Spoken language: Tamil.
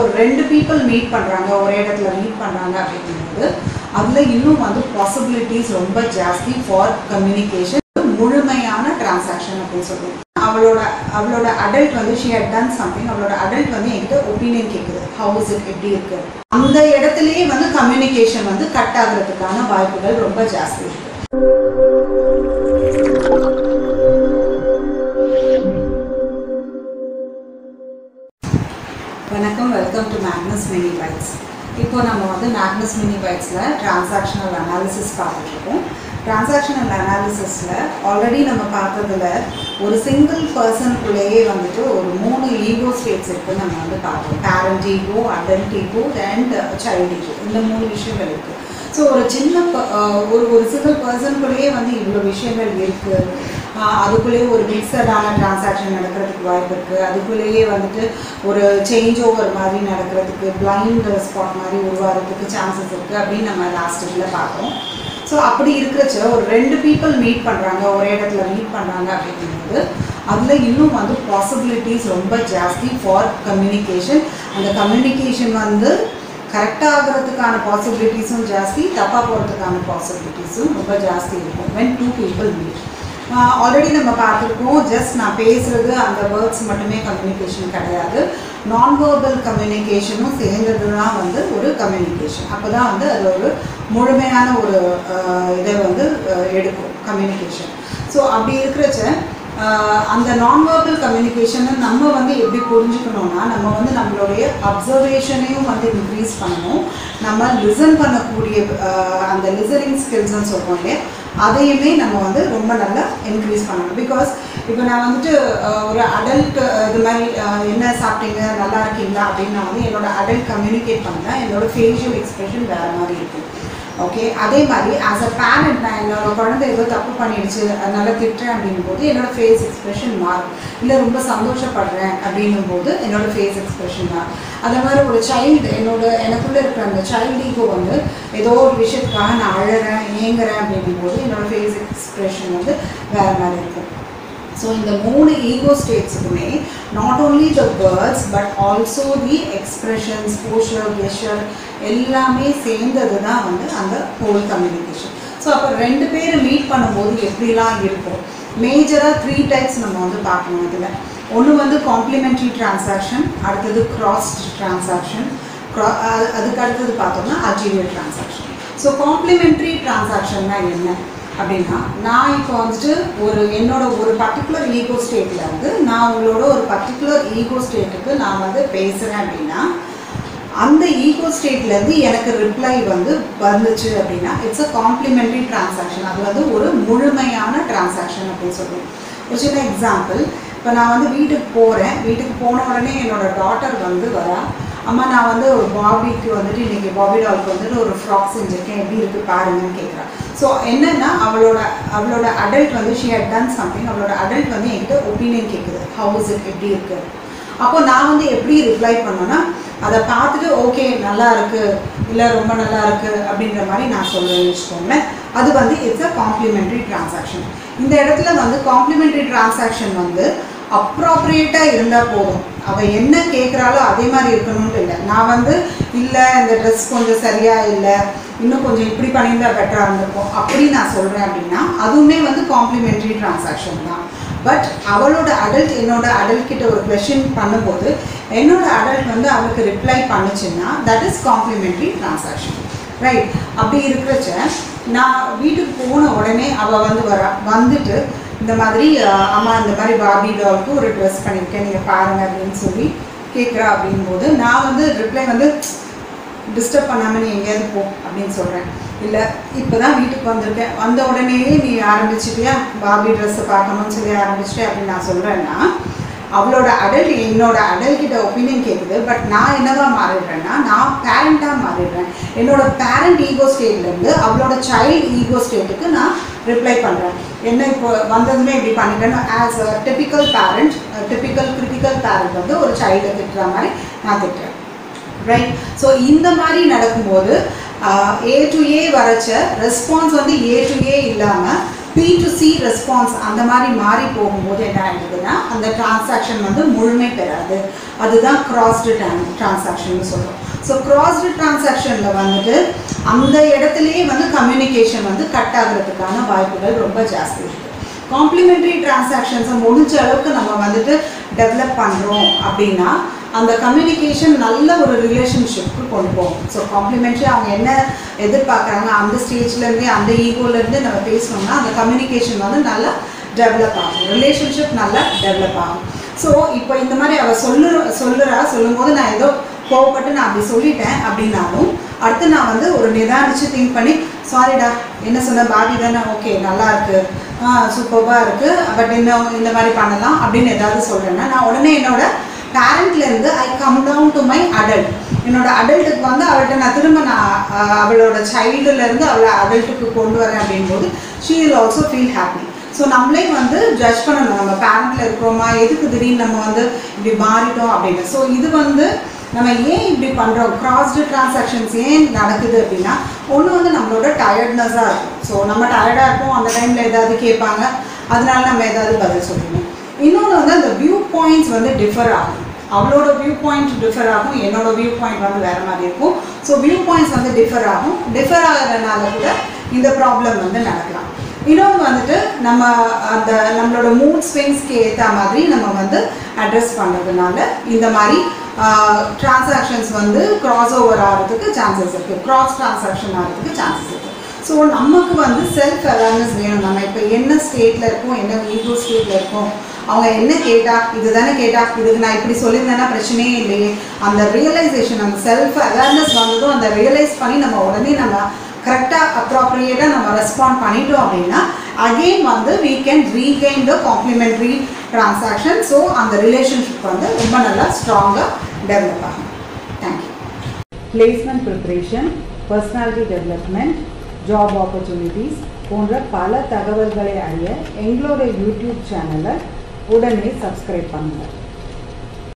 ஒரு ரெண்டு பீப்புள் மீட் பண்ணுறாங்க ஒரே இடத்துல மீட் பண்ணுறாங்க அப்படிங்கும்போது அதில் இன்னும் வந்து பாசிபிலிட்டிஸ் ரொம்ப ஜாஸ்தி ஃபார் கம்யூனிகேஷன் முழுமையான டிரான்சாக்ஷன் அப்படின்னு சொல்லுவோம் அவளோட அவளோட அடல்ட் வந்து ஷி ஹட் டன் சம்திங் அவளோட அடல்ட் வந்து என்கிட்ட ஒப்பீனியன் கேட்குது ஹவு இஸ் இட் எப்படி இருக்கு அந்த இடத்துலயே வந்து கம்யூனிகேஷன் வந்து கட் ஆகுறதுக்கான வாய்ப்புகள் ரொம்ப ஜாஸ்தி இருக்கு வணக்கம் welcome to Magnus mini bites இப்போ நம்ம வந்து மேக்னஸ் மினி பைட்ஸில் டிரான்சாக்ஷனல் அனாலிசிஸ் பார்த்துட்ருக்கோம் டிரான்சாக்ஷனல் அனாலிசிஸில் ஆல்ரெடி நம்ம பார்த்ததுல ஒரு சிங்கிள் பர்சனுக்குள்ளேயே வந்துட்டு ஒரு மூணு ஈகோ ஸ்டேட்ஸ் இருக்குன்னு நம்ம வந்து பார்த்தோம் parent ego adult ego and child ego இந்த மூணு விஷயங்கள் இருக்குது ஸோ ஒரு சின்ன ப- ஆஹ் ஒரு ஒரு சிங்கிள் பர்சனுக்குள்ளேயே வந்து இவ்வளோ விஷயங்கள் இருக்குது அதுக்குள்ளேயே ஒரு மிக்சடான டிரான்சாக்ஷன் நடக்கிறதுக்கு வாய்ப்பு இருக்குது அதுக்குள்ளேயே வந்துட்டு ஒரு சேஞ்ச் ஓவர் மாதிரி நடக்கிறதுக்கு பிளைண்ட் ஸ்பாட் மாதிரி உருவாகிறதுக்கு சான்சஸ் இருக்குது அப்படின்னு நம்ம லாஸ்ட் இதில் பார்த்தோம் ஸோ அப்படி இருக்கிறச்ச ஒரு ரெண்டு பீப்புள் மீட் பண்ணுறாங்க ஒரே இடத்துல மீட் பண்ணுறாங்க அப்படிங்கும்போது அதில் இன்னும் வந்து பாசிபிலிட்டிஸ் ரொம்ப ஜாஸ்தி ஃபார் கம்யூனிகேஷன் அந்த கம்யூனிகேஷன் வந்து கரெக்டாக ஆகிறதுக்கான பாசிபிலிட்டிஸும் ஜாஸ்தி தப்பாக போகிறதுக்கான பாசிபிலிட்டிஸும் ரொம்ப ஜாஸ்தி இருக்கும் when two people meet already நம்ம பார்த்துருக்கோம் ஜஸ்ட் நான் பேசுறது அந்த வேர்ட்ஸ் மட்டுமே கம்யூனிகேஷன் கிடையாது நான் வேர்பல் கம்யூனிகேஷனும் சேர்ந்தது தான் வந்து ஒரு கம்யூனிகேஷன் அப்போ தான் வந்து அது ஒரு முழுமையான ஒரு ஆஹ், இதை வந்து ஆஹ், எடுக்கும் கம்யூனிகேஷன் ஸோ அப்படி இருக்கிறச்ச ஆஹ், அந்த நான் வேர்பல் கம்யூனிகேஷனை நம்ம வந்து எப்படி புரிஞ்சுக்கணும்னா நம்ம வந்து நம்மளுடைய அப்சர்வேஷனையும் வந்து இன்க்ரீஸ் பண்ணணும் நம்ம லிசன் பண்ணக்கூடிய ஆஹ், அந்த லிசனிங் ஸ்கில்ஸ்னு சொல்கிறோம் இல்லையா அதையுமே நம்ம வந்து ரொம்ப நல்லா இன்க்ரீஸ் பண்ணணும் பிகாஸ் இப்போ நான் வந்துட்டு ஆஹ், ஒரு அடல்ட் இது மாதிரி ஆஹ், என்ன சாப்பிட்டீங்க நல்லா இருக்கீங்களா அப்படின்னு நான் வந்து என்னோட அடல்ட் கம்யூனிகேட் பண்ணேன் என்னோட ஃபேஷியல் எக்ஸ்பிரஷன் வேறு மாதிரி இருக்கும் ஓகே அதே மாதிரி ஆஸ் அ பேரண்ட் நான் என்னோட குழந்தை ஏதோ தப்பு பண்ணிடுச்சு அதனால திட்டுறேன் அப்படின்னும் போது என்னோட ஃபேஸ் எக்ஸ்பிரஷன் மாறும் இல்லை ரொம்ப சந்தோஷப்படுறேன் அப்படின்னும் போது என்னோட ஃபேஸ் எக்ஸ்பிரஷன் மாறும் அதே மாதிரி ஒரு சைல்டு என்னோட எனக்குள்ள இருக்கிற அந்த சைல்டு ஈகோ வந்து ஏதோ ஒரு விஷயத்துக்காக நான் அழறேன் ஏங்குறேன் அப்படின்னும் போது என்னோட ஃபேஸ் எக்ஸ்பிரஷன் வந்து வேறு மாதிரி இருக்கும் ஸோ இந்த மூணு ஈகோ ஸ்டேட்ஸுக்குமே not only the words but also the expressions posture gesture எல்லாமே சேர்ந்தது தான் வந்து அந்த ஹோல் கம்யூனிகேஷன் ஸோ அப்போ ரெண்டு பேர் மீட் பண்ணும்போது எப்படிலாம் இருக்கும் மேஜராக த்ரீ டைப்ஸ் நம்ம வந்து பார்க்கணும் இதில் ஒன்று வந்து காம்ப்ளிமெண்ட்ரி டிரான்சாக்ஷன் அடுத்தது கிராஸ் டிரான்சாக்ஷன் அதுக்கு அடுத்தது பார்த்தோம்னா அல்டீரியர் டிரான்சாக்ஷன் ஸோ காம்ப்ளிமெண்ட்ரி டிரான்சாக்ஷன்னா என்ன அப்படின்னா நான் இப்போ வந்துட்டு ஒரு என்னோட ஒரு பர்டிகுலர் ஈகோ ஸ்டேட்டில் வந்து நான் உங்களோட ஒரு பர்டிகுலர் ஈகோ ஸ்டேட்டுக்கு நான் வந்து பேசுகிறேன் அப்படின்னா அந்த ஈகோ ஸ்டேட்லேருந்து எனக்கு ரிப்ளை வந்து வந்துச்சு அப்படின்னா இட்ஸ் அ காம்ப்ளிமெண்ட்ரி டிரான்சாக்ஷன் அது வந்து ஒரு முழுமையான டிரான்சாக்ஷன் அப்படின்னு சொல்லுவோம் ஒரு சின்ன எக்ஸாம்பிள் இப்போ நான் வந்து வீட்டுக்கு போகிறேன் வீட்டுக்கு போன உடனே என்னோட டாட்டர் வந்து வரா அம்மா நான் வந்து ஒரு பாபிக்கு வந்துட்டு இன்னைக்கு பாபி டால்க்கு வந்துட்டு ஒரு ஃப்ராக் செஞ்சுருக்கேன் எப்படி இருக்குது பாருங்கன்னு கேட்குறா ஸோ என்னன்னா அவளோட அவளோட அடல்ட் வந்து ஷி ஹட் டன் சம்திங் அவளோட அடல்ட் வந்து என்கிட்ட ஒப்பீனியன் கேட்குது ஹவு இஸ் இட் எப்படி இருக்கு அப்போ நான் வந்து எப்படி ரிப்ளை பண்ணேன்னா அதை பார்த்துட்டு ஓகே நல்லா இருக்கு இல்லை ரொம்ப நல்லா இருக்கு அப்படின்ற மாதிரி நான் சொல்லுவேன்னு வச்சுக்கோங்களேன் அது வந்து இட்ஸ் அ காம்ப்ளிமெண்ட்ரி டிரான்சாக்ஷன் இந்த இடத்துல வந்து காம்ப்ளிமெண்ட்ரி டிரான்சாக்ஷன் வந்து அப்ராப்ரியேட்டாக இருந்தால் போதும் அவள் என்ன கேட்குறாளோ அதே மாதிரி இருக்கணும்னு இல்லை நான் வந்து இல்லை இந்த ட்ரெஸ் கொஞ்சம் சரியாக இல்லை இன்னும் கொஞ்சம் இப்படி பண்ணியிருந்தா பெட்டராக இருந்திருக்கும் அப்படி நான் சொல்கிறேன் அப்படின்னா அதுவுமே வந்து காம்ப்ளிமெண்ட்ரி டிரான்சாக்ஷன் தான் பட் அவளோட அடல்ட் என்னோட அடல்ட் கிட்ட ஒரு கொஷின் பண்ணும்போது என்னோட அடல்ட் வந்து அவளுக்கு ரிப்ளை பண்ணுச்சுன்னா that is complementary transaction right அப்படி இருக்கிறச்ச நான் வீட்டுக்கு போன உடனே அவள் வந்து வரா வந்துட்டு இந்த மாதிரி அஹ், அம்மா இந்த மாதிரி பார்பி டால்க்கு ஒரு ட்ரெஸ் பண்ணியிருக்கேன் நீங்கள் பாருங்க அப்படின்னு சொல்லி கேட்குறா அப்படிங்கும்போது நான் வந்து ரிப்ளை வந்து டிஸ்டர்ப் பண்ணாமல் நீ எங்கேயாவது போ அப்படின்னு சொல்கிறேன் இல்லை இப்போ தான் வீட்டுக்கு வந்திருக்கேன் வந்த உடனேயே நீ ஆரம்பிச்சிட்டியா பாபி ட்ரெஸ்ஸை பார்க்கணும்னு சொல்லி ஆரம்பிச்சிட்டே அப்படின்னு நான் சொல்கிறேன்னா அவளோட அடல்ட் என்னோட அடல்ட் கிட்ட ஒப்பீனியன் கேட்குது பட் நான் என்னவா மாறிடுறேன்னா நான் பேரண்ட்டாக மாறிடுறேன் என்னோட பேரண்ட் ஈகோ ஸ்டேட்லேருந்து அவளோட சைல்டு ஈகோ ஸ்டேட்டுக்கு நான் ரிப்ளை பண்ணுறேன் என்ன இப்போ வந்ததுமே இப்படி பண்ணிட்டேன்னு as a typical parent typical critical parent வந்து ஒரு சைல்டை திட்டுற மாதிரி நான் திட்டுறேன் ரைட் ஸோ இந்த மாதிரி நடக்கும்போது ஏ டு ஏ வரைச்ச ரெஸ்பான்ஸ் வந்து ஏ டு ஏ இல்லாமல் பி டு சி ரெஸ்பான்ஸ் அந்த மாதிரி மாறி போகும்போது என்ன ஆகிடுதுன்னா அந்த டிரான்சாக்ஷன் வந்து முழுமை பெறாது அதுதான் கிராஸ்டு டிரான்சாக்ஷன் சொல்கிறோம் ஸோ கிராஸ்டு டிரான்சாக்ஷனில் வந்துட்டு அந்த இடத்துலையே வந்து கம்யூனிகேஷன் வந்து கட் ஆகிறதுக்கான வாய்ப்புகள் ரொம்ப ஜாஸ்தி இருக்குது காம்ப்ளிமெண்ட்ரி டிரான்சாக்ஷன்ஸை முடிஞ்ச அளவுக்கு நம்ம வந்துட்டு டெவலப் பண்ணுறோம் அப்படின்னா அந்த கம்யூனிகேஷன் நல்ல ஒரு ரிலேஷன்ஷிப்க்கு கொண்டு போகும் ஸோ காம்ப்ளிமெண்ட்ரி அவங்க என்ன எதிர்பார்க்குறாங்க அந்த ஸ்டேஜ்லேருந்தே அந்த ஈகோலேருந்து நம்ம பேசணும்னா அந்த கம்யூனிகேஷன் வந்து நல்லா டெவலப் ஆகும் ரிலேஷன்ஷிப் நல்லா டெவலப் ஆகும் ஸோ இப்போ இந்த மாதிரி அவள் சொல்லு சொல்லுறா சொல்லும்போது நான் ஏதோ கோவப்பட்டு நான் அப்படி சொல்லிட்டேன் அப்படின்னாலும் அடுத்து நான் வந்து ஒரு நிதானிச்சு திங்க் பண்ணி சாரிடா என்ன சொன்ன பாடி தானே ஓகே நல்லா இருக்கு சூப்பராக இருக்கு பட் இன்னும் இந்த மாதிரி பண்ணலாம் அப்படின்னு ஏதாவது சொல்கிறேன்னா நான் உடனே என்னோட பேரண்ட்லேருந்து I come down to my adult என்னோட அடல்ட்டுக்கு வந்து அவள்கிட்ட நான் திரும்ப நான் அஹ், அவளோட சைல்டுலேருந்து அவளை அடல்ட்டுக்கு கொண்டு வரேன் அப்படின்போது she will also feel happy so நம்மளே வந்து ஜட்ஜ் பண்ணணும் நம்ம பேரண்ட்ல இருக்கிறோமா எதுக்கு திடீர்னு நம்ம வந்து இப்படி மாறிட்டோம் அப்படின்னு ஸோ இது வந்து நம்ம ஏன் இப்படி பண்ணுறோம் கிராஸ்டு டிரான்சாக்ஷன்ஸ் ஏன் நடக்குது அப்படின்னா ஒன்று வந்து நம்மளோட டயர்ட்னஸாக இருக்கும் ஸோ நம்ம டயர்டாக இருப்போம் அந்த டைமில் ஏதாவது கேட்பாங்க அதனால நம்ம ஏதாவது பதில் சொல்லணும் இன்னொன்று வந்து அந்த வியூ பாயிண்ட்ஸ் வந்து டிஃபர் ஆகும் அவளோட வியூ பாயிண்ட் டிஃபர் ஆகும் என்னோட வியூ பாயிண்ட் வந்து வேறு மாதிரி இருக்கும் ஸோ வியூ பாயிண்ட்ஸ் வந்து டிஃபர் ஆகும் டிஃபர் ஆகிறதுனால கூட இந்த ப்ராப்ளம் வந்து நடக்கலாம் இன்னொன்று வந்துட்டு நம்ம அந்த நம்மளோட மூட் ஸ்விங்ஸ்க்கு ஏற்ற மாதிரி நம்ம வந்து அட்ரஸ் பண்ணுறதுனால இந்த மாதிரி டிரான்சாக்ஷன்ஸ் வந்து கிராஸ் ஓவர் ஆகிறதுக்கு சான்சஸ் இருக்குது கிராஸ் டிரான்சாக்ஷன் ஆகிறதுக்கு சான்சஸ் இருக்குது ஸோ நமக்கு வந்து செல்ஃப் அவேர்னஸ் வேணும் நம்ம இப்போ என்ன ஸ்டேட்டில் இருக்கோம் என்ன ஈகோ ஸ்டேட்டில் இருக்கோம் அவங்க என்ன கேட்டா இதுதானே கேட்டா இதுக்கு நான் இப்படி சொல்லியிருந்தேன்னா பிரச்சனையே இல்லையே அந்த ரியலைசேஷன் அந்த செல்ஃப் அவேர்னஸ் வந்ததும் அந்த ரியலைஸ் பண்ணி நம்ம உடனே நம்ம கரெக்டாக அப்ராப்ரியேட்டாக நம்ம ரெஸ்பாண்ட் பண்ணிட்டோம் அப்படின்னா அகெயின் வந்து we can regain the complementary transaction so அந்த ரிலேஷன்ஷிப் வந்து ரொம்ப நல்லா ஸ்ட்ராங்காக டெவலப் ஆகும் thank you placement preparation personality development job opportunities போன்ற பல தகவல்களை அறிய எங்களோட யூடியூப் சேனலை உடனே சப்ஸ்கிரைப் பண்ணுங்கள்